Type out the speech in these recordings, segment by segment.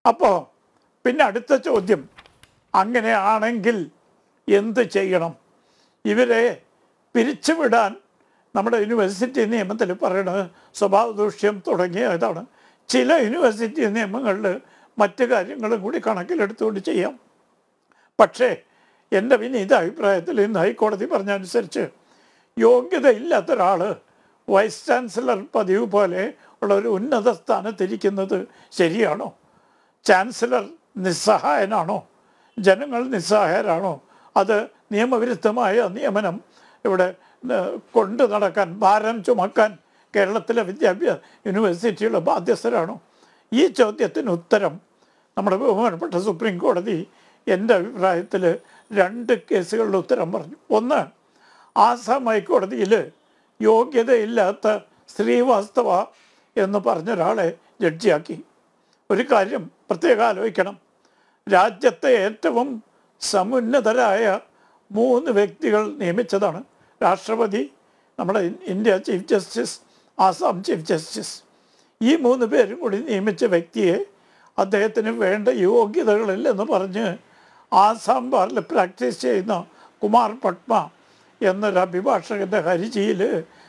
അപ്പോൾ പിന്നെ അടുത്ത ചോദ്യം അങ്ങനെയാണെങ്കിൽ എന്ത് ചെയ്യണം ഇവരെ പിരിച്ചുവിടാൻ നമ്മുടെ യൂണിവേഴ്സിറ്റി നിയമത്തിൽ പറയുന്നത് സ്വഭാവ ദൂഷ്യം തുടങ്ങിയ ഇതാണ് ചില യൂണിവേഴ്സിറ്റി നിയമങ്ങളിൽ മറ്റു കാര്യങ്ങളും കൂടി കണക്കിലെടുത്തുകൊണ്ട് ചെയ്യാം പക്ഷേ എൻ്റെ വിനീത അഭിപ്രായത്തിൽ ഇന്ന് ഹൈക്കോടതി പറഞ്ഞനുസരിച്ച് യോഗ്യതയില്ലാത്ത ഒരാൾ വൈസ് ചാൻസലർ പതിവ് പോലെ ഉള്ള ഒരു ഉന്നത സ്ഥാനത്തിരിക്കുന്നത് ശരിയാണോ ചാൻസലർ നിസ്സഹായനാണോ ജനങ്ങൾ നിസ്സഹായരാണോ അത് നിയമവിരുദ്ധമായ നിയമനം ഇവിടെ ഏഹ്, കൊണ്ടു നടക്കാൻ ഭാരം ചുമക്കാൻ കേരളത്തിലെ വിദ്യാഭ്യാസ യൂണിവേഴ്സിറ്റിയുടെ ബാധ്യസ്ഥരാണോ ഈ ചോദ്യത്തിന് ഉത്തരം നമ്മുടെ ബഹുമാനപ്പെട്ട സുപ്രീം കോടതി എൻ്റെ അഭിപ്രായത്തിൽ രണ്ട് കേസുകളിൽ ഉത്തരം പറഞ്ഞു ഒന്ന് ആസാം ഹൈക്കോടതിയിൽ യോഗ്യതയില്ലാത്ത ശ്രീവാസ്തവ എന്ന് പറഞ്ഞ ഒരാളെ ജഡ്ജിയാക്കി ഒരു കാര്യം പ്രത്യേകം ആലോചിക്കണം രാജ്യത്തെ ഏറ്റവും സമുന്നതരായ മൂന്ന് വ്യക്തികൾ നിയമിച്ചതാണ് രാഷ്ട്രപതി നമ്മുടെ ഇ- India chief justice Assam chief justice ഈ മൂന്ന് പേരും കൂടി നിയമിച്ച വ്യക്തിയെ അദ്ദേഹത്തിന് വേണ്ട യോഗ്യതകളില്ലെന്ന് പറഞ്ഞ് ആസാം ബാറിൽ പ്രാക്ടീസ് ചെയ്യുന്ന കുമാർ പട്മ എന്നൊരു അഭിഭാഷകൻ്റെ ഹർജിയിൽ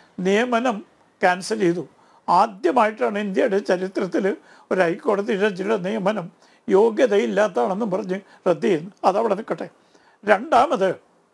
നിയമനം ക്യാൻസൽ ചെയ്തു ആദ്യമായിട്ടാണ് ഇന്ത്യയുടെ ചരിത്രത്തിൽ ഒരു ഹൈക്കോടതി ജഡ്ജിയുടെ നിയമനം യോഗ്യതയില്ലാത്തതാണെന്നും പറഞ്ഞ് റദ്ദ് ചെയ്യുന്നു അതവിടെ നിൽക്കട്ടെ രണ്ടാമത്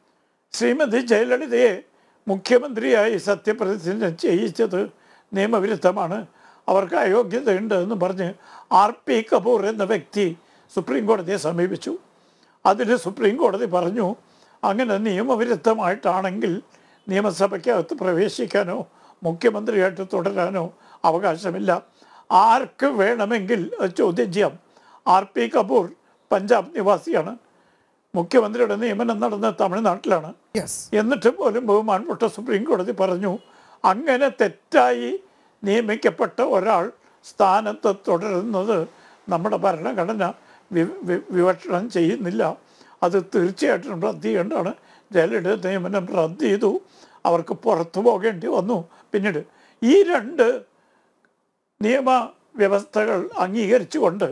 ശ്രീമതി ജയലളിതയെ മുഖ്യമന്ത്രിയായി സത്യപ്രതിജ്ഞ ചെയ്യിച്ചത് നിയമവിരുദ്ധമാണ് അവർക്ക് അയോഗ്യതയുണ്ട് എന്ന് പറഞ്ഞ് ആർ പി കപൂർ എന്ന വ്യക്തി സുപ്രീം കോടതിയെ സമീപിച്ചു അതിന് സുപ്രീം കോടതി പറഞ്ഞു അങ്ങനെ നിയമവിരുദ്ധമായിട്ടാണെങ്കിൽ നിയമസഭയ്ക്കകത്ത് പ്രവേശിക്കാനോ മുഖ്യമന്ത്രിയായിട്ട് തുടരാനോ അവകാശമില്ല ആർക്ക് വേണമെങ്കിൽ അത് ചോദ്യം ചെയ്യാം ആർ പി കപൂർ പഞ്ചാബ് നിവാസിയാണ് മുഖ്യമന്ത്രിയുടെ നിയമനം നടന്ന തമിഴ്നാട്ടിലാണ് യെസ് എന്നിട്ട് പോലും ബഹുമാനപ്പെട്ട സുപ്രീം കോടതി പറഞ്ഞു അങ്ങനെ തെറ്റായി നിയമിക്കപ്പെട്ട ഒരാൾ സ്ഥാനത്ത് തുടരുന്നത് നമ്മുടെ ഭരണഘടന വി- വി- വിവക്ഷണം ചെയ്യുന്നില്ല അത് തീർച്ചയായിട്ടും റദ്ദ് ചെയ്യേണ്ടതാണ് ജയലളിത നിയമനം റദ്ദ് ചെയ്തു അവർക്ക് പുറത്തു പോകേണ്ടി വന്നു പിന്നീട് ഈ രണ്ട് നിയമ വ്യവസ്ഥകൾ അംഗീകരിച്ചുകൊണ്ട്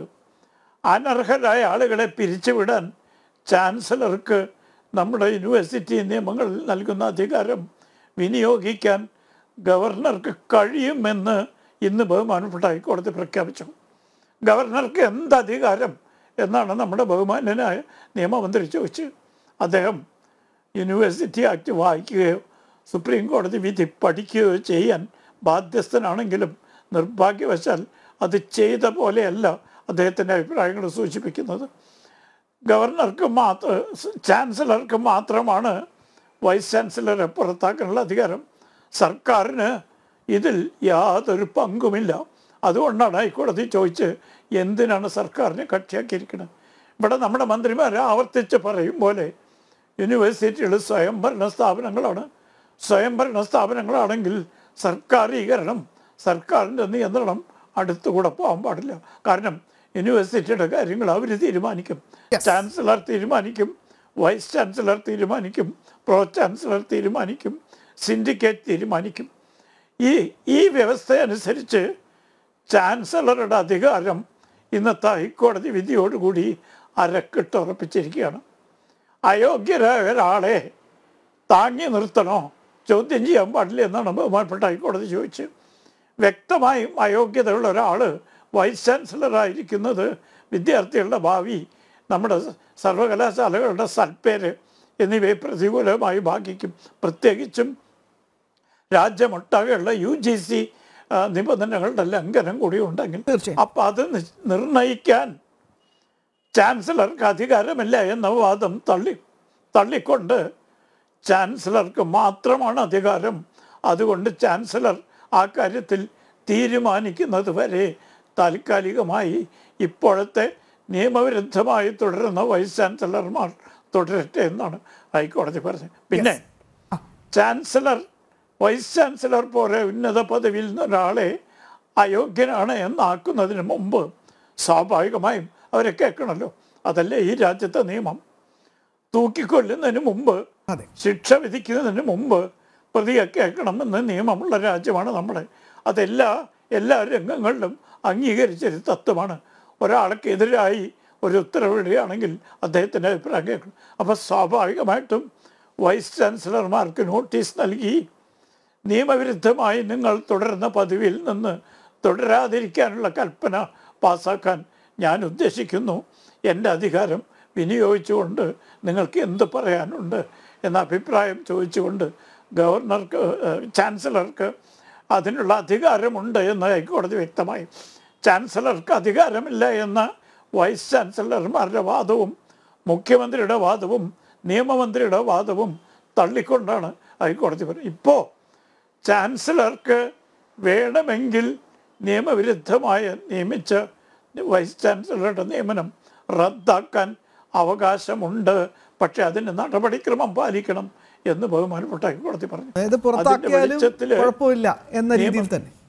അനർഹരായ ആളുകളെ പിരിച്ചുവിടാൻ ചാൻസലർക്ക് നമ്മുടെ യൂണിവേഴ്സിറ്റി നിയമങ്ങൾ നൽകുന്ന അധികാരം വിനിയോഗിക്കാൻ ഗവർണർക്ക് കഴിയുമെന്ന് ഇന്ന് ബഹുമാനപ്പെട്ട ഹൈക്കോടതി പ്രഖ്യാപിച്ചു ഗവർണർക്ക് എന്ത് അധികാരം എന്നാണ് നമ്മുടെ ബഹുമാന്യനായ നിയമമന്ത്രി ചോദിച്ച് അദ്ദേഹം യൂണിവേഴ്സിറ്റി ആക്ട് വായിക്കുകയോ സുപ്രീം കോടതി വിധി പഠിക്കുകയോ ചെയ്യാൻ ബാധ്യസ്ഥനാണെങ്കിലും നിർഭാഗ്യവശാൽ അത് ചെയ്ത പോലെയല്ല അദ്ദേഹത്തിൻ്റെ അഭിപ്രായങ്ങൾ സൂചിപ്പിക്കുന്നത് ഗവർണർക്ക് മാത്രം ചാൻസലർക്ക് മാത്രമാണ് വൈസ് ചാൻസലറെ പുറത്താക്കാനുള്ള അധികാരം സർക്കാരിന് ഇതിൽ യാതൊരു പങ്കുമില്ല അതുകൊണ്ടാണ് ഹൈക്കോടതി ചോദിച്ച് എന്തിനാണ് സർക്കാരിനെ കക്ഷിയാക്കിയിരിക്കുന്നത് ഇവിടെ നമ്മുടെ മന്ത്രിമാർ ആവർത്തിച്ച് പറയും പോലെ യൂണിവേഴ്സിറ്റികൾ സ്വയംഭരണ സ്ഥാപനങ്ങളാണ് സ്വയംഭരണ സ്ഥാപനങ്ങളാണെങ്കിൽ സർക്കാരീകരണം സർക്കാരിൻ്റെ നിയന്ത്രണം അടുത്തുകൂടെ പോകാൻ പാടില്ല കാരണം യൂണിവേഴ്സിറ്റിയുടെ കാര്യങ്ങൾ അവർ തീരുമാനിക്കും Yes. ചാൻസലർ തീരുമാനിക്കും വൈസ് ചാൻസലർ തീരുമാനിക്കും പ്രോ ചാൻസലർ തീരുമാനിക്കും സിൻഡിക്കേറ്റ് തീരുമാനിക്കും ഈ ഈ വ്യവസ്ഥ അനുസരിച്ച് ചാൻസലറുടെ അധികാരം ഇന്നത്തെ ഹൈക്കോടതി വിധിയോടുകൂടി അരക്കിട്ടുറപ്പിച്ചിരിക്കുകയാണ് അയോഗ്യരായ ഒരാളെ താങ്ങി നിർത്തണോ ചോദ്യം ചെയ്യാൻ പാടില്ല എന്നാണ് ബഹുമാനപ്പെട്ട ഹൈക്കോടതി ചോദിച്ചത് വ്യക്തമായും അയോഗ്യതയുള്ള ഒരാൾ വൈസ് ചാൻസലറായിരിക്കുന്നത് വിദ്യാർത്ഥികളുടെ ഭാവി നമ്മുടെ സർവകലാശാലകളുടെ സൽപ്പേര് എന്നിവയെ പ്രതികൂലമായി ബാധിക്കും പ്രത്യേകിച്ചും രാജ്യമൊട്ടാകെയുള്ള യു ജി സി നിബന്ധനകളുടെ ലംഘനം കൂടി ഉണ്ടെങ്കിൽ തീർച്ചയായും. അപ്പം അത് നി- നിർണയിക്കാൻ ചാൻസലർക്ക് അധികാരമില്ല എന്ന വാദം തള്ളി തള്ളിക്കൊണ്ട് ചാൻസലർക്ക് മാത്രമാണ് അധികാരം അതുകൊണ്ട് ചാൻസലർ ആ കാര്യത്തിൽ തീരുമാനിക്കുന്നത് വരെ താൽക്കാലികമായി ഇപ്പോഴത്തെ നിയമവിരുദ്ധമായി തുടരുന്ന വൈസ് ചാൻസലർമാർ തുടരട്ടെ എന്നാണ് ഹൈക്കോടതി പറഞ്ഞത് പിന്നെ ചാൻസലർ വൈസ് ചാൻസലർ പോലെ ഉന്നത പദവിയിൽ നിന്ന് ഒരാളെ അയോഗ്യനാണ് എന്നാക്കുന്നതിന് മുമ്പ് സ്വാഭാവികമായും അവരെ കേൾക്കണമല്ലോ അതല്ലേ ഈ രാജ്യത്തെ നിയമം തൂക്കിക്കൊല്ലുന്നതിന് മുമ്പ് അതെ ശിക്ഷ വിധിക്കുന്നതിന് മുമ്പ് പ്രതിയെ കേൾക്കണമെന്ന് നിയമമുള്ള രാജ്യമാണ് നമ്മുടെ അതെല്ലാ എല്ലാ രംഗങ്ങളിലും അംഗീകരിച്ചൊരു തത്വമാണ് ഒരാൾക്ക് എതിരായി ഒരു ഉത്തരവിടുകയാണെങ്കിൽ അദ്ദേഹത്തിൻ്റെ അഭിപ്രായം കേൾക്കണം അപ്പോൾ സ്വാഭാവികമായിട്ടും വൈസ് ചാൻസലർമാർക്ക് നോട്ടീസ് നൽകി നിയമവിരുദ്ധമായി നിങ്ങൾ തുടരുന്ന പദവിയിൽ നിന്ന് തുടരാതിരിക്കാനുള്ള കൽപ്പന പാസ്സാക്കാൻ ഞാൻ ഉദ്ദേശിക്കുന്നു എൻ്റെ അധികാരം വിനിയോഗിച്ചുകൊണ്ട് നിങ്ങൾക്ക് എന്ത് പറയാനുണ്ട് എന്ന അഭിപ്രായം ചോദിച്ചുകൊണ്ട് ഗവർണർക്ക് ഏഹ്, ചാൻസലർക്ക് അതിനുള്ള അധികാരമുണ്ട് എന്ന് ഹൈക്കോടതി വ്യക്തമായി ചാൻസലർക്ക് അധികാരമില്ല എന്ന വൈസ് ചാൻസലർമാരുടെ വാദവും മുഖ്യമന്ത്രിയുടെ വാദവും നിയമമന്ത്രിയുടെ വാദവും തള്ളിക്കൊണ്ടാണ് ഹൈക്കോടതി പറയുന്നത് ഇപ്പോൾ ചാൻസലർക്ക് വേണമെങ്കിൽ നിയമവിരുദ്ധമായ നിയമിച്ച വൈസ് ചാൻസലറുടെ നിയമനം റദ്ദാക്കാൻ അവകാശമുണ്ട് പക്ഷെ അതിന് നടപടിക്രമം പാലിക്കണം എന്ന് ബഹുമാനപ്പെട്ട ഹൈക്കോടതി പറഞ്ഞു അതായത് അതിന്റെ പുറത്താക്കിയാലും വെളിച്ചത്തില് കുഴപ്പമില്ല എന്ന രീതിയിൽ നിയമം- തന്നെ